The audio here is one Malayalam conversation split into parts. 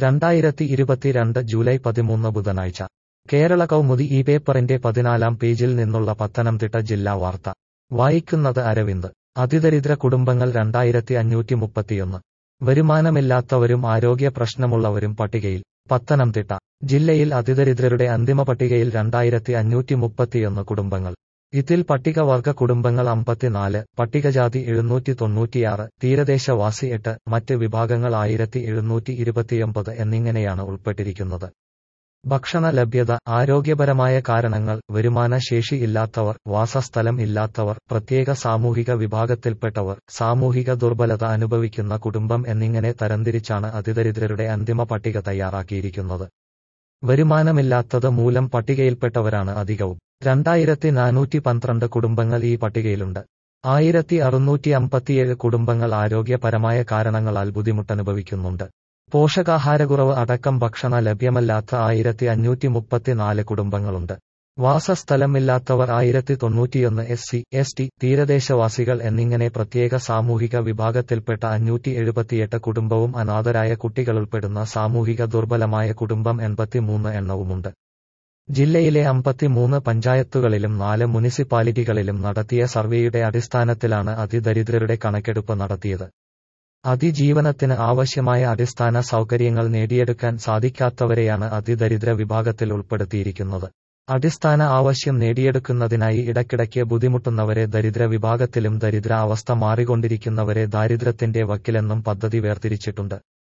രണ്ടായിരത്തി ഇരുപത്തിരണ്ട് ജൂലൈ പതിമൂന്ന് ബുധനാഴ്ച കേരള കൗമുദി ഈ പേപ്പറിന്റെ പതിനാലാം പേജിൽ നിന്നുള്ള പത്തനംതിട്ട ജില്ലാ വാർത്ത വായിക്കുന്നത് അരവിന്ദ് അതിദരിദ്ര കുടുംബങ്ങൾ രണ്ടായിരത്തി അഞ്ഞൂറ്റി മുപ്പത്തിയൊന്ന് വരുമാനമില്ലാത്തവരും ആരോഗ്യ പ്രശ്നമുള്ളവരും പട്ടികയിൽ പത്തനംതിട്ട ജില്ലയിൽ അതിദരിദ്രരുടെ അന്തിമ പട്ടികയിൽ രണ്ടായിരത്തി അഞ്ഞൂറ്റി മുപ്പത്തിയൊന്ന് കുടുംബങ്ങൾ ഇതിൽ പട്ടികവർഗ കുടുംബങ്ങൾ അമ്പത്തിനാല് പട്ടികജാതി എഴുന്നൂറ്റി തൊണ്ണൂറ്റിയാറ് തീരദേശവാസി എട്ട് മറ്റ് വിഭാഗങ്ങൾ ആയിരത്തി എഴുന്നൂറ്റി ഇരുപത്തിയൊമ്പത് എന്നിങ്ങനെയാണ് ഉൾപ്പെട്ടിരിക്കുന്നത് ഭക്ഷണ ലഭ്യത ആരോഗ്യപരമായ കാരണങ്ങൾ വരുമാന ശേഷി ഇല്ലാത്തവർ വാസസ്ഥലം ഇല്ലാത്തവർ പ്രത്യേക സാമൂഹിക വിഭാഗത്തിൽപ്പെട്ടവർ സാമൂഹിക ദുർബലത അനുഭവിക്കുന്ന കുടുംബം എന്നിങ്ങനെ തരംതിരിച്ചാണ് അതിദരിദ്രരുടെ അന്തിമ പട്ടിക തയ്യാറാക്കിയിരിക്കുന്നത് വരുമാനമില്ലാത്തത് മൂലം പട്ടികയിൽപ്പെട്ടവരാണ് അധികവും രണ്ടായിരത്തി നാനൂറ്റി പന്ത്രണ്ട് കുടുംബങ്ങൾ ഈ പട്ടികയിലുണ്ട് ആയിരത്തി അറുന്നൂറ്റി അമ്പത്തിയേഴ് കുടുംബങ്ങൾ ആരോഗ്യപരമായ കാരണങ്ങളാൽ ബുദ്ധിമുട്ടനുഭവിക്കുന്നുണ്ട് പോഷകാഹാരക്കുറവ് അടക്കം ഭക്ഷണ ലഭ്യമല്ലാത്ത ആയിരത്തി അഞ്ഞൂറ്റി മുപ്പത്തിനാല് കുടുംബങ്ങളുണ്ട് വാസസ്ഥലമില്ലാത്തവർ ആയിരത്തി തൊണ്ണൂറ്റിയൊന്ന് എസ് സി എസ് ടി തീരദേശവാസികൾ എന്നിങ്ങനെ പ്രത്യേക സാമൂഹിക വിഭാഗത്തിൽപ്പെട്ട അഞ്ഞൂറ്റി എഴുപത്തിയെട്ട് കുടുംബവും അനാഥരായ കുട്ടികളുൾപ്പെടുന്ന സാമൂഹിക ദുർബലമായ കുടുംബം എൺപത്തിമൂന്ന് എണ്ണവുമുണ്ട് ജില്ലയിലെ അമ്പത്തിമൂന്ന് പഞ്ചായത്തുകളിലും നാല് മുനിസിപ്പാലിറ്റികളിലും നടത്തിയ സർവേയുടെ അടിസ്ഥാനത്തിലാണ് അതിദരിദ്രരുടെ കണക്കെടുപ്പ് നടത്തിയത് അതിജീവനത്തിന് ആവശ്യമായ അടിസ്ഥാന സൗകര്യങ്ങൾ നേടിയെടുക്കാൻ സാധിക്കാത്തവരെയാണ് അതിദരിദ്ര വിഭാഗത്തിൽ ഉൾപ്പെടുത്തിയിരിക്കുന്നത് അടിസ്ഥാന ആവശ്യം നേടിയെടുക്കുന്നതിനായി ഇടയ്ക്കിടയ്ക്ക് ബുദ്ധിമുട്ടുന്നവരെ ദരിദ്ര വിഭാഗത്തിലും ദരിദ്ര അവസ്ഥ മാറിക്കൊണ്ടിരിക്കുന്നവരെ ദാരിദ്ര്യത്തിന്റെ വക്കിലെന്നും പദ്ധതി വേർതിരിച്ചിട്ടുണ്ട്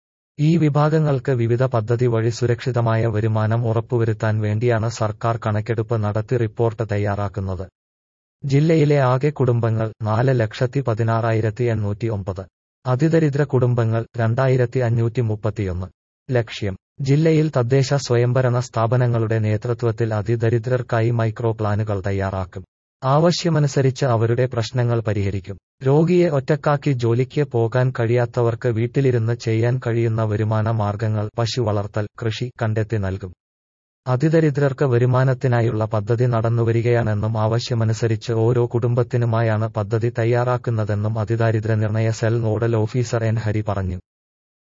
ഈ വിഭാഗങ്ങൾക്ക് വിവിധ പദ്ധതി വഴി സുരക്ഷിതമായ വരുമാനം ഉറപ്പുവരുത്താൻ വേണ്ടിയാണ് സർക്കാർ കണക്കെടുപ്പ് നടത്തി റിപ്പോർട്ട് തയ്യാറാക്കുന്നത് ജില്ലയിലെ ആകെ കുടുംബങ്ങൾ നാല് ലക്ഷത്തി പതിനാറായിരത്തി എണ്ണൂറ്റി ഒമ്പത് അതിദരിദ്ര കുടുംബങ്ങൾ രണ്ടായിരത്തി അഞ്ഞൂറ്റി മുപ്പത്തിയൊന്ന് ലക്ഷ്യം ജില്ലയിൽ തദ്ദേശ സ്വയംഭരണ സ്ഥാപനങ്ങളുടെ നേതൃത്വത്തിൽ അതിദരിദ്രർക്കായി മൈക്രോ പ്ലാനുകൾ തയ്യാറാക്കും ആവശ്യമനുസരിച്ച് അവരുടെ പ്രശ്നങ്ങൾ പരിഹരിക്കും രോഗിയെ ഒറ്റക്കാക്കി ജോലിക്ക് പോകാൻ കഴിയാത്തവർക്ക് വീട്ടിലിരുന്ന് ചെയ്യാൻ കഴിയുന്ന വരുമാന മാർഗങ്ങൾ പശു വളർത്തൽ കൃഷി കണ്ടെത്തി നൽകും അതിദരിദ്രർക്ക് വരുമാനത്തിനായുള്ള പദ്ധതി നടന്നുവരികയാണെന്നും ആവശ്യമനുസരിച്ച് ഓരോ കുടുംബത്തിനുമായാണ് പദ്ധതി തയ്യാറാക്കുന്നതെന്നും അതിദാരിദ്ര്യ നിർണയ cell nodal officer N Hari പറഞ്ഞു